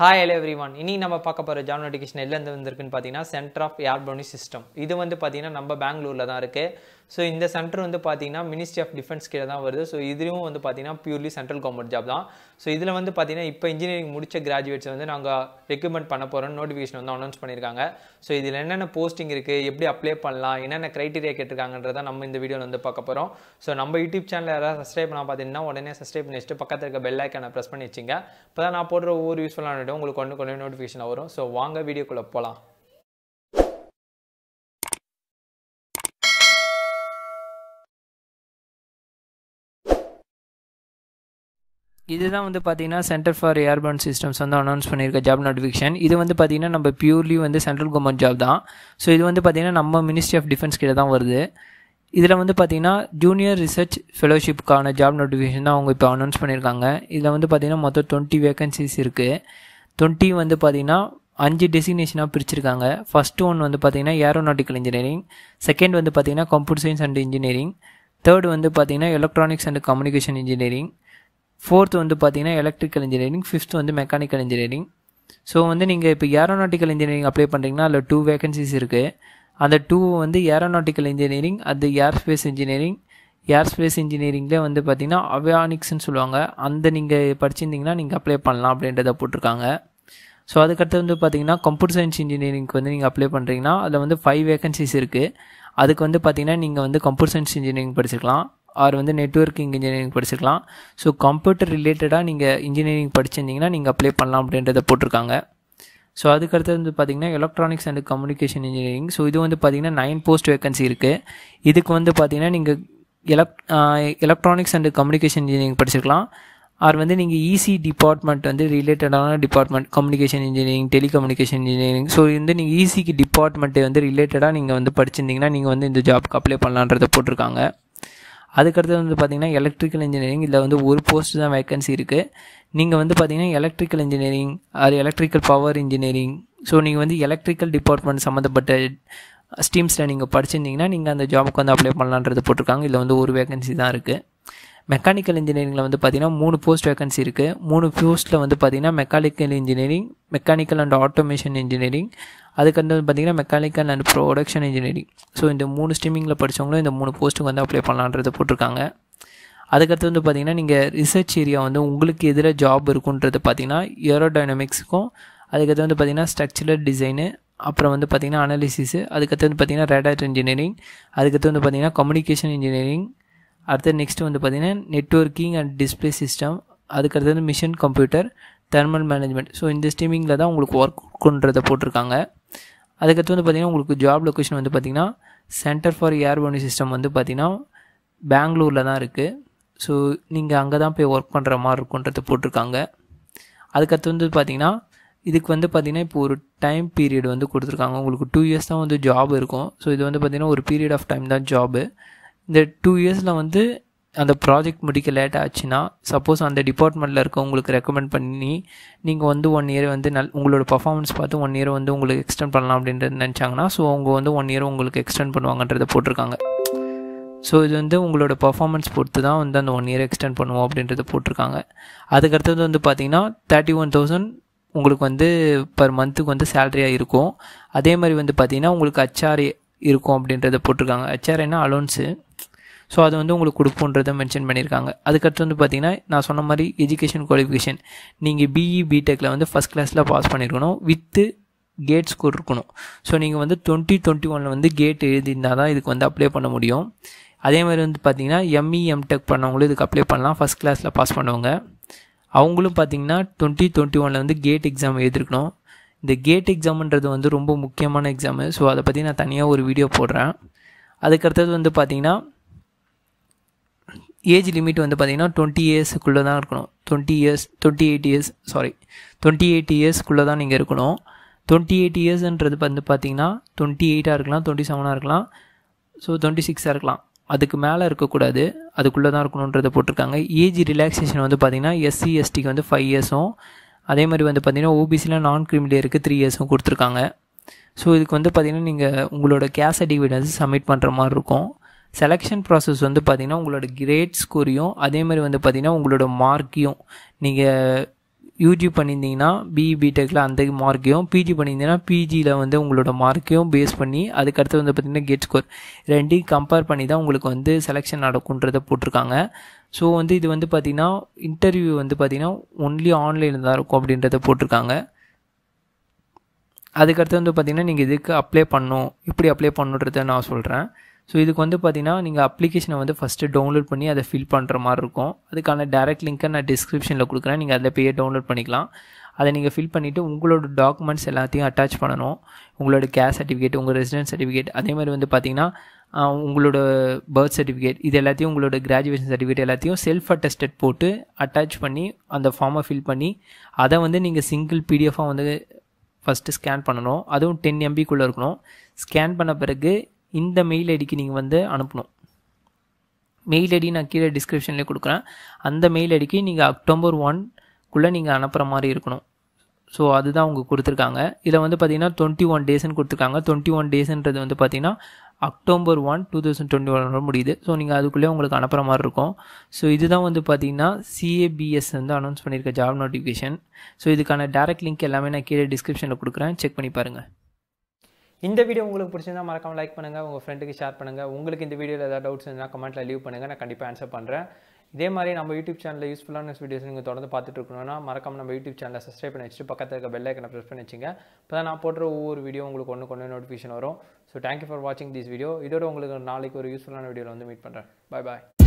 hi hello every one இனி நம்ம பார்க்க போகிற ஜாப் நோட்டிஃபிகேஷன் எல்லாம் வந்திருக்குன்னு பார்த்தீங்கன்னா சென்டர் ஆஃப் ஏர்போனி சிஸ்டம் இது வந்து பார்த்தீங்கன்னா நம்ம பெங்களூரில் தான் இருக்குது ஸோ இந்த சென்டர் வந்து பார்த்தீங்கன்னா மினிஸ்ட்ரி ஆஃப் டிஃபென்ஸ் கீழே தான் வருது ஸோ இதுவும் வந்து பார்த்தீங்கன்னா பியூர்லி சென்ட்ரல் கவர்மெண்ட் ஜாப் தான் ஸோ இதில் வந்து பார்த்தீங்கன்னா இப்போ இன்ஜினியரிங் முடிச்ச கிராஜுவேட்ஸ் வந்து நாங்கள் ரெக்ரூட்மெண்ட் பண்ண போகிறோம் நோட்டிஃபிகேஷன் வந்து அனௌன்ஸ் பண்ணியிருக்காங்க ஸோ இதில் என்னென்ன போஸ்டிங் இருக்குது எப்படி அப்ளை பண்ணலாம் என்னென்ன க்ரைட்டீரியா கேட்டிருக்காங்கன்றதை நம்ம இந்த வீடியோவில் வந்து பார்க்க போகிறோம் ஸோ நம்ம யூடியூப் சேனல் யாராவது சப்ஸ்கிரைப் பண்ண பார்த்தீங்கன்னா உடனே சப்ஸ்கிரைப் பண்ணி வச்சுட்டு பக்கத்தில் இருக்க பெல் ஐக்கானை ப்ரெஸ் பண்ணி வச்சுங்க இப்போ தான் நான் போடுற ஒவ்வொரு யூஸ்ஃபுல்லான வீடியோ உங்களுக்கு ஒன்று கொண்டு நோட்டிஃபிகேஷன் வரும் ஸோ வாங்க வீடியோக்குள்ளே போகலாம் இதுதான் வந்து பார்த்தீங்கன்னா சென்டர் ஃபார் ஏர்பர்ன் சிஸ்டம்ஸ் வந்து அனௌன்ஸ் பண்ணியிருக்க ஜாப் நோட்டிஃபிகேஷன் இது வந்து பார்த்தீங்கன்னா நம்ம பியூர்லி வந்து சென்ட்ரல் கவர்மெண்ட் ஜாப் தான் ஸோ இது வந்து பார்த்தீங்கன்னா நம்ம மினிஸ்ட்ரி ஆஃப் டிஃபென்ஸ் கீழே தான் வருது இதில் வந்து பார்த்தீங்கன்னா ஜூனியர் ரிசர்ச் ஃபெலோஷிப்புக்கான ஜாப் நோட்டிஃபிகேஷன் தான் அவங்க இப்போ அனௌன்ஸ் பண்ணியிருக்காங்க இதில் வந்து பார்த்தீங்கன்னா மொத்தம் டுவெண்ட்டி வேகன்சிஸ் இருக்குது டுவெண்ட்டி வந்து பார்த்தீங்கன்னா அஞ்சு டெசிக்னேஷனாக பிரிச்சிருக்காங்க ஃபஸ்ட்டு ஒன் வந்து பார்த்தீங்கன்னா ஏரோநாட்டிக்கல் இன்ஜினியரிங் செகண்ட் வந்து பார்த்தீங்கன்னா computer science and engineering third வந்து பார்த்தீங்கன்னா electronics and communication engineering fourth வந்து பார்த்தீங்கன்னா எலக்ட்ரிக்கல் இன்ஜினியரிங் ஃபிஃப்த் வந்து மெக்கானிக்கல் இன்ஜினியரிங் ஸோ வந்து நீங்கள் இப்போ ஏரோநாட்டிக்கல் இன்ஜினியரிங் அப்ளை பண்ணுறீங்கன்னா அதில் டூ வேகன்சிஸ் இருக்குது அந்த டூ வந்து ஏரோநாட்டிக்கல் இன்ஜினியரிங் அது aerospace engineering aerospace இன்ஜினியரிங்கில் வந்து பார்த்தீங்கன்னா அவியானிக்ஸ்னு சொல்லுவாங்க அந்த நீங்கள் படிச்சிருந்தீங்கன்னா நீங்கள் அப்ளை பண்ணலாம் அப்படின்றத போட்டிருக்காங்க ஸோ அதுக்கடுத்து வந்து பார்த்தீங்கன்னா கம்ப்யூட்டர் சயின்ஸ் இன்ஜினியரிங்க்கு வந்து நீங்கள் அப்ளை பண்ணுறீங்கன்னா அதில் வந்து ஃபைவ் வேகன்சிஸ் இருக்குது அதுக்கு வந்து பார்த்தீங்கன்னா நீங்கள் வந்து கம்ப்யூட்டர் சயின்ஸ் இன்ஜினியரிங் படிச்சிருக்கலாம் ஆர் வந்து நெட்ஒர்க்கிங் இன்ஜினியரிங் படிச்சிருக்கலாம் ஸோ கம்ப்யூட்டர் ரிலேட்டடாக நீங்கள் இன்ஜினியரிங் படிச்சிருந்தீங்கன்னா நீங்கள் அப்ளை பண்ணலாம் அப்படின்றத போட்டிருக்காங்க ஸோ அதுக்கடுத்து வந்து பார்த்தீங்கன்னா electronics and communication engineering so இது வந்து பார்த்தீங்கன்னா நைன் போஸ்ட் வேகன்சி இருக்குது இதுக்கு வந்து பார்த்தீங்கன்னா நீங்கள் எலக் எலக்ட்ரானிக்ஸ் அண்ட் கம்யூனிகேஷன் இன்ஜினியரிங் படிச்சிருக்கலாம் ஆர் வந்து நீங்கள் இசி டிபார்ட்மெண்ட் வந்து ரிலேட்டடான department communication engineering telecommunication engineering so வந்து நீங்கள் இசிக்கு டிபார்ட்மெண்ட்டு வந்து ரிலேட்டடாக நீங்கள் வந்து படிச்சிருந்தீங்கன்னா நீங்கள் வந்து இந்த ஜாப்க்கு அப்ளை பண்ணலான்றதை போட்டிருக்காங்க அதுக்கடுத்து வந்து பார்த்தீங்கன்னா எலக்ட்ரிக்கல் இன்ஜினியரிங் இதில் வந்து ஒரு போஸ்ட் தான் வேக்கன்சி இருக்குது நீங்கள் வந்து பார்த்தீங்கன்னா எலக்ட்ரிக்கல் இன்ஜினியரிங் அது எலக்ட்ரிக்கல் பவர் இன்ஜினியரிங் ஸோ நீங்கள் வந்து எலக்ட்ரிக்கல் டிபார்ட்மெண்ட் சம்மந்தப்பட்ட ஸ்ட்ரீம்ஸில் நீங்கள் படிச்சிருந்தீங்கன்னா நீங்கள் அந்த ஜாபுக்கு வந்து அப்ளை பண்ணலான்றது போட்டிருக்காங்க இதில் வந்து ஒரு வேகன்சி தான் இருக்குது மெக்கானிக்கல் இன்ஜினியரிங்கில் வந்து பார்த்தீங்கன்னா மூணு போஸ்ட் வேகன்சி இருக்குது மூணு போஸ்ட்டில் வந்து பார்த்தீங்கன்னா mechanical engineering mechanical and automation engineering அதுக்கடுத்து வந்து பார்த்தீங்கன்னா mechanical and production engineering so இந்த மூணு ஸ்ட்ரீமிங்கில் படித்தவங்களும் இந்த மூணு போஸ்ட்டுக்கு வந்து அப்ளை பண்ணலான்றதை போட்டிருக்காங்க அதுக்கடுத்து வந்து பார்த்தீங்கன்னா நீங்கள் ரிசர்ச் ஏரியா வந்து உங்களுக்கு எதிராக ஜாப் இருக்குன்றது பார்த்தீங்கன்னா ஏரோடைனமிக்ஸுக்கும் அதுக்கடுத்து வந்து பார்த்தீங்கன்னா ஸ்ட்ரக்சரல் டிசைனு அப்புறம் வந்து பார்த்தீங்கன்னா அனாலிசிஸு அதுக்கடுத்து வந்து பார்த்தீங்கன்னா ரேடார் இன்ஜினியரிங் அதுக்கடுத்து வந்து பார்த்தீங்கன்னா கம்யூனிகேஷன் இன்ஜினியரிங் அடுத்து நெக்ஸ்ட் வந்து பார்த்தீங்கன்னா நெட்ஒர்க்கிங் அண்ட் டிஸ்பிளே சிஸ்டம் அதுக்கடுத்து வந்து machine computer thermal management so இந்த ஸ்ட்ரீமிங்கில் தான் உங்களுக்கு ஒர்க்குன்றதை போட்டிருக்காங்க அதுக்கடுத்து வந்து பார்த்திங்கன்னா உங்களுக்கு ஜாப் லொக்கேஷன் வந்து பார்த்திங்கன்னா சென்டர் ஃபார் ஏர்போனி சிஸ்டம் வந்து பார்த்திங்கன்னா பெங்களூரில் தான் இருக்குது ஸோ நீங்கள் அங்கே தான் போய் ஒர்க் பண்ணுற மாதிரி இருக்குன்றது போட்டிருக்காங்க அதுக்கடுத்து வந்து பார்த்திங்கன்னா இதுக்கு வந்து பார்த்திங்கன்னா இப்போ ஒரு டைம் பீரியட் வந்து கொடுத்துருக்காங்க உங்களுக்கு டூ இயர்ஸ் தான் வந்து ஜாப் இருக்கும் ஸோ இது வந்து பார்த்திங்கன்னா ஒரு பீரியட் ஆஃப் டைம் தான் ஜாபு இந்த டூ இயர்ஸில் வந்து அந்த ப்ராஜெக்ட் முடிக்க லேட் ஆச்சுன்னா சப்போஸ் அந்த டிபார்ட்மெண்ட்டில் இருக்க உங்களுக்கு ரெக்கமெண்ட் பண்ணி நீங்கள் வந்து ஒன் இயர் வந்து நல் உங்களோட பர்ஃபார்மன்ஸ் பார்த்து ஒன் இயர் வந்து உங்களுக்கு எக்ஸ்டெண்ட் பண்ணலாம் அப்படின்றது நினச்சாங்கன்னா ஸோ அவங்க வந்து ஒன் இயர் உங்களுக்கு எக்ஸ்டெண்ட் பண்ணுவாங்கன்றதை போட்டிருக்காங்க ஸோ இது வந்து உங்களோட பர்ஃபார்மன்ஸ் பொறுத்து தான் வந்து அந்த ஒன் இயர் எக்ஸ்டெண்ட் பண்ணுவோம் அப்படின்றத போட்டிருக்காங்க அதுக்கடுத்தது வந்து பார்த்தீங்கன்னா தேர்ட்டி ஒன் தௌசண்ட் உங்களுக்கு வந்து பர் மந்த்துக்கு வந்து சேலரியாக இருக்கும் அதே மாதிரி வந்து பார்த்தீங்கன்னா உங்களுக்கு ஹச்ஆர்ஏ இருக்கும் அப்படின்றத போட்டிருக்காங்க ஹச்ஆர்ஏனா அலோன்ஸு ஸோ அது வந்து உங்களுக்கு கொடுப்போன்றதை மென்ஷன் பண்ணியிருக்காங்க அதுக்கடுத்து வந்து பார்த்தீங்கன்னா நான் சொன்ன மாதிரி எஜுகேஷன் குவாலிஃபிகேஷன் நீங்கள் பிஇ பிடெக்கில் வந்து ஃபஸ்ட் கிளாஸில் பாஸ் பண்ணியிருக்கணும் வித்து கேட் ஸ்கோர் இருக்கணும் ஸோ நீங்கள் வந்து டுவெண்ட்டி டுவெண்ட்டி ஒனில் வந்து கேட் எழுதியிருந்தால் தான் இதுக்கு வந்து அப்ளை பண்ண முடியும் அதே மாதிரி வந்து பார்த்தீங்கன்னா எம்இ எம்டெக் பண்ணவங்களும் இதுக்கு அப்ளை பண்ணலாம் ஃபஸ்ட் கிளாஸில் பாஸ் பண்ணவங்க அவங்களும் பார்த்தீங்கன்னா டுவெண்ட்டி டுவெண்ட்டி ஒனில் வந்து கேட் எக்ஸாம் எழுதிருக்கணும் இந்த கேட் எக்ஸாம்ன்றது வந்து ரொம்ப முக்கியமான எக்ஸாமு ஸோ அதை பற்றி நான் தனியாக ஒரு வீடியோ போடுறேன் அதுக்கடுத்தது வந்து பார்த்திங்கன்னா ஏஜ் லிமிட் வந்து பார்த்திங்கன்னா டுவெண்ட்டி இயர்ஸுக்குள்ளே தான் இருக்கணும் twenty years twenty eight years sorry twenty eight இயர்ஸ்க்குள்ளே தான் நீங்கள் இருக்கணும் டுவெண்ட்டி எயிட் இயர்ஸ்ன்றது வந்து பார்த்திங்கன்னா டுவெண்ட்டி எயிட்டாக இருக்கலாம் டுவெண்ட்டி செவனாக இருக்கலாம் ஸோ டுவெண்ட்டி சிக்ஸாக இருக்கலாம் அதுக்கு மேலே இருக்கக்கூடாது அதுக்குள்ளே தான் இருக்கணுன்றதை போட்டிருக்காங்க ஏஜ் ரிலாக்ஸேஷன் வந்து பார்த்திங்கன்னா எஸ்சி எஸ்டிக்கு வந்து ஃபைவ் இயர்ஸும் அதே மாதிரி வந்து பார்த்திங்கன்னா ஓபிசியில் நான் கிரிமிலியருக்கு த்ரீ இயர்ஸும் கொடுத்துருக்காங்க ஸோ இதுக்கு வந்து பார்த்திங்கன்னா நீங்கள் உங்களோட கேஸ் சர்டிஃபிகேட் வந்து சப்மிட் பண்ணுற மாதிரி இருக்கும் செலெக்ஷன் ப்ராசஸ் வந்து பார்த்திங்கன்னா உங்களோட கிரேட் ஸ்கோரையும் அதே மாதிரி வந்து பார்த்திங்கன்னா உங்களோட மார்க்கையும் நீங்கள் யூஜி பண்ணியிருந்தீங்கன்னா பிஇ பிடெக்கில் அந்த மார்க்கையும் பிஜி பண்ணியிருந்தீங்கன்னா பிஜியில் வந்து உங்களோட மார்க்கையும் பேஸ் பண்ணி அதுக்கடுத்து வந்து பார்த்திங்கன்னா கேட் ஸ்கோர் ரெண்டையும் கம்பேர் பண்ணி தான் உங்களுக்கு வந்து செலெக்ஷன் நடக்குன்றதை போட்டிருக்காங்க ஸோ வந்து இது வந்து பார்த்திங்கன்னா இன்டர்வியூ வந்து பார்த்திங்கன்னா ஒன்லி ஆன்லைனில் தான் இருக்கும் அப்படின்றத போட்டிருக்காங்க அதுக்கடுத்து வந்து பார்த்திங்கன்னா நீங்கள் இதுக்கு அப்ளை பண்ணணும் எப்படி அப்ளை பண்ணுன்றதை நான் சொல்கிறேன் ஸோ இதுக்கு வந்து பார்த்தீங்கன்னா நீங்கள் அப்ளிகேஷனை வந்து ஃபஸ்ட்டு டவுன்லோட் பண்ணி அதை ஃபில் பண்ணுற மாதிரி இருக்கும் அதுக்கான டேரக்ட் லிங்க்கை நான் டிஸ்கிரிப்ஷனில் கொடுக்குறேன் நீங்கள் அதில் போய் டவுன்லோட் பண்ணிக்கலாம் அதை நீங்கள் ஃபில் பண்ணிவிட்டு உங்களோட டாக்குமெண்ட்ஸ் எல்லாத்தையும் அட்டாச் பண்ணணும் உங்களோட கேஸ் சர்டிஃபிகேட் உங்கள் ரெசிடென்ஸ் சர்டிஃபிகேட் அதே மாதிரி வந்து பார்த்தீங்கன்னா உங்களோட பர்த் சர்டிஃபிகேட் இது எல்லாத்தையும் உங்களோட கிராஜுவேஷன் சர்டிஃபிகேட் எல்லாத்தையும் செல்ஃப் அட்டஸ்டட் போட்டு அட்டாச் பண்ணி அந்த ஃபார்மை ஃபில் பண்ணி அதை வந்து நீங்கள் சிங்கிள் பிடிஎஃபாக வந்து ஃபஸ்ட்டு ஸ்கேன் பண்ணணும் அதுவும் டென் எம்பிக்குள்ளே இருக்கணும் ஸ்கேன் பண்ண பிறகு இந்த மெயில் ஐடிக்கு நீங்கள் வந்து அனுப்பணும் மெயில் ஐடி நான் கீழே டிஸ்கிரிப்ஷன்லேயே கொடுக்குறேன் அந்த மெயில் ஐடிக்கு நீங்கள் அக்டோபர் ஒன்குள்ளே நீங்கள் அனுப்புகிற மாதிரி இருக்கணும் ஸோ அதுதான் அவங்க கொடுத்துருக்காங்க இதில் வந்து பார்த்தீங்கன்னா டுவெண்ட்டி ஒன் டேஸ்ன்னு கொடுத்துருக்காங்க டுவெண்ட்டி ஒன் டேஸ்ன்றது வந்து பார்த்தீங்கன்னா October one two thousand twenty one முடியுது ஸோ நீங்கள் அதுக்குள்ளே உங்களுக்கு அனுப்புகிற மாதிரி இருக்கும் ஸோ இதுதான் வந்து பார்த்தீங்கன்னா சிஏபிஎஸ் வந்து அனௌன்ஸ் பண்ணியிருக்க ஜாப் நோட்டிஃபிகேஷன் ஸோ இதுக்கான டேரக்ட் லிங்க் எல்லாமே நான் கீழே டிஸ்கிரிப்ஷனில் கொடுக்குறேன் செக் பண்ணி பாருங்கள் இந்த வீடியோ உங்களுக்கு பிடிச்சிருந்தா மறக்காம லைக் பண்ணுங்கள் உங்கள் ஃப்ரெண்டுக்கு ஷேர் பண்ணுங்கள் உங்களுக்கு இந்த வீடியோவில் ஏதாவது டவுட்ஸ் இருந்தால் கமெண்ட்டில் லீவ் பண்ணுங்கள் நான் கண்டிப்பாக ஆன்சர் பண்ணுறேன் இதே மாதிரி நம்ம யூடியூப் சேனலில் யூஸ்ஃபுல்லான வீடியோஸ் நீங்கள் தொடர்ந்து பார்த்துட்டு இருக்கணும்னா மறக்காம நம்ம யூடியூப் சேனலை சப்ஸ்கிரைப் பண்ணி வச்சுட்டு பக்கத்தில் இருக்க பெல் ஐக்கனை ப்ரெஸ் பண்ணி வச்சுங்க இப்போ தான் நான் போடுற ஒவ்வொரு வீடியோ உங்களுக்கு ஒன்று கொண்டு நோட்டிஃபிகேஷன் வரும் ஸோ தேங்க்யூ ஃபார் வாட்சிங் திஸ் வீடியோ இதோட உங்களுக்கு நாளைக்கு ஒரு யூஸ்ஃபுல்லான வீடியோவில் வந்து மீட் பண்ணுறேன் பாய் பாய்